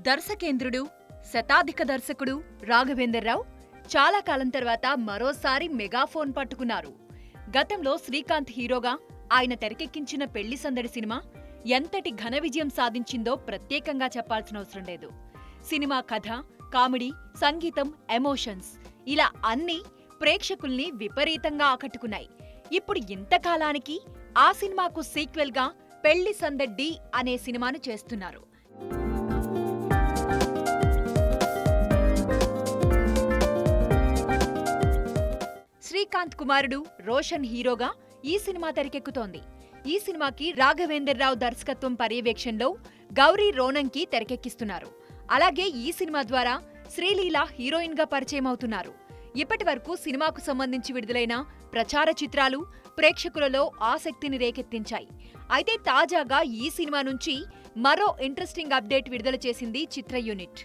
దర్శకేంద్రుడు శతాధిక దర్శకుడు రాఘవేందర్రావు చాలా కాలం తర్వాత మరోసారి మెగాఫోన్ పట్టుకున్నారు గతంలో శ్రీకాంత్ హీరోగా ఆయన తెరకెక్కించిన పెళ్లి సందడి సినిమా ఎంతటి ఘన విజయం సాధించిందో ప్రత్యేకంగా చెప్పాల్సిన అవసరం లేదు సినిమా కథ కామెడీ సంగీతం ఎమోషన్స్ ఇలా అన్నీ ప్రేక్షకుల్ని విపరీతంగా ఆకట్టుకున్నాయి ఇప్పుడు ఇంతకాలానికి ఆ సినిమాకు సీక్వెల్ గా పెళ్లి సందడ్డి అనే సినిమాను చేస్తున్నారు శ్రీకాంత్ కుమారుడు రోషన్ హీరోగా ఈ సినిమా తెరకెక్కుతోంది ఈ సినిమాకి రాఘవేందర్రావు దర్శకత్వం పర్యవేక్షణలో గౌరీ రోనంకి తెరకెక్కిస్తున్నారు అలాగే ఈ సినిమా ద్వారా శ్రీలీల హీరోయిన్ గా పరిచయం అవుతున్నారు ఇప్పటి వరకు సినిమాకు సంబంధించి విడుదలైన ప్రచార చిత్రాలు ప్రేక్షకులలో ఆసక్తిని రేకెత్తించాయి అయితే తాజాగా ఈ సినిమా నుంచి మరో ఇంట్రెస్టింగ్ అప్డేట్ విడుదల చేసింది చిత్ర యూనిట్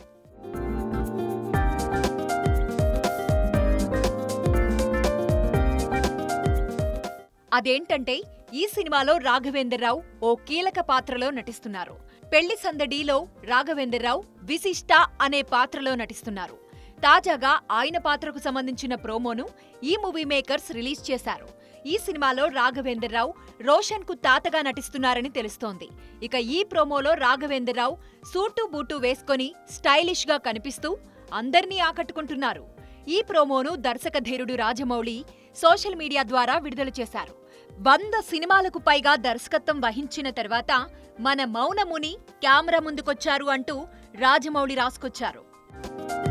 అదేంటంటే ఈ సినిమాలో రాఘవేందర్రావు ఓ కీలక పాత్రలో నటిస్తున్నారు పెళ్లి సందడిలో రాఘవేందర్రావు విశిష్ట అనే పాత్రలో నటిస్తున్నారు తాజాగా ఆయన పాత్రకు సంబంధించిన ప్రోమోను ఈ మూవీ మేకర్స్ రిలీజ్ చేశారు ఈ సినిమాలో రాఘవేందర్రావు రోషన్ కు తాతగా నటిస్తున్నారని తెలుస్తోంది ఇక ఈ ప్రోమోలో రాఘవేందర్రావు సూటు బూటు వేసుకొని స్టైలిష్ గా కనిపిస్తూ అందర్నీ ఆకట్టుకుంటున్నారు ఈ ప్రోమోను దర్శకధీరుడు రాజమౌళి సోషల్ మీడియా ద్వారా విడుదల చేశారు వంద సినిమాలకు పైగా దర్శకత్వం వహించిన తర్వాత మన మౌనముని కెమెరా ముందుకొచ్చారు అంటూ రాజమౌళి రాసుకొచ్చారు